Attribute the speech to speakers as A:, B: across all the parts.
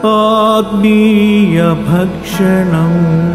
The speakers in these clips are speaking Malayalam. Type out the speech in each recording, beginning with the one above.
A: ആത്മീയ ഭക്ഷണം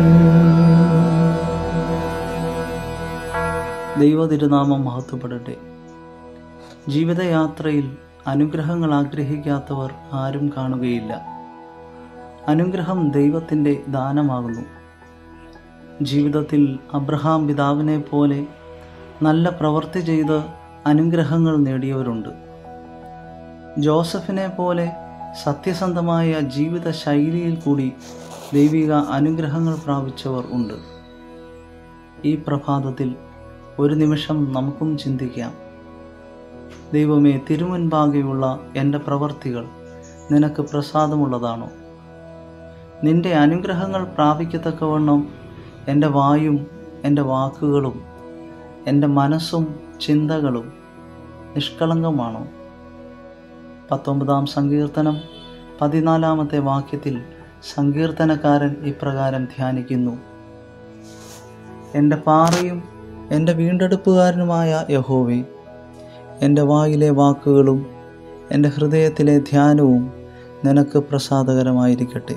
B: ദൈവ തിരുനാമം മഹത്വപ്പെടട്ടെ ജീവിതയാത്രയിൽ അനുഗ്രഹങ്ങൾ ആഗ്രഹിക്കാത്തവർ ആരും കാണുകയില്ല അനുഗ്രഹം ദൈവത്തിൻ്റെ ദാനമാകുന്നു ജീവിതത്തിൽ അബ്രഹാം പിതാവിനെ പോലെ നല്ല പ്രവൃത്തി ചെയ്ത് അനുഗ്രഹങ്ങൾ നേടിയവരുണ്ട് ജോസഫിനെ പോലെ സത്യസന്ധമായ ജീവിത ശൈലിയിൽ കൂടി ദൈവിക അനുഗ്രഹങ്ങൾ പ്രാപിച്ചവർ ഉണ്ട് ഈ പ്രഭാതത്തിൽ ഒരു നിമിഷം നമുക്കും ചിന്തിക്കാം ദൈവമേ തിരുമുൻപാകെയുള്ള എൻ്റെ പ്രവർത്തികൾ നിനക്ക് പ്രസാദമുള്ളതാണോ നിന്റെ അനുഗ്രഹങ്ങൾ പ്രാപിക്കത്തക്കവണ്ണം എൻ്റെ വായും എൻ്റെ വാക്കുകളും എൻ്റെ മനസ്സും ചിന്തകളും നിഷ്കളങ്കമാണോ പത്തൊമ്പതാം സങ്കീർത്തനം പതിനാലാമത്തെ വാക്യത്തിൽ സങ്കീർത്തനക്കാരൻ ഇപ്രകാരം ധ്യാനിക്കുന്നു എൻ്റെ പാറയും എൻ്റെ വീണ്ടെടുപ്പുകാരനുമായ യഹോവേ എൻ്റെ വായിലെ വാക്കുകളും എൻ്റെ ഹൃദയത്തിലെ ധ്യാനവും നിനക്ക് പ്രസാദകരമായിരിക്കട്ടെ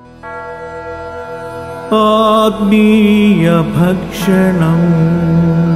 A: ആത്മീയ ഭക്ഷണം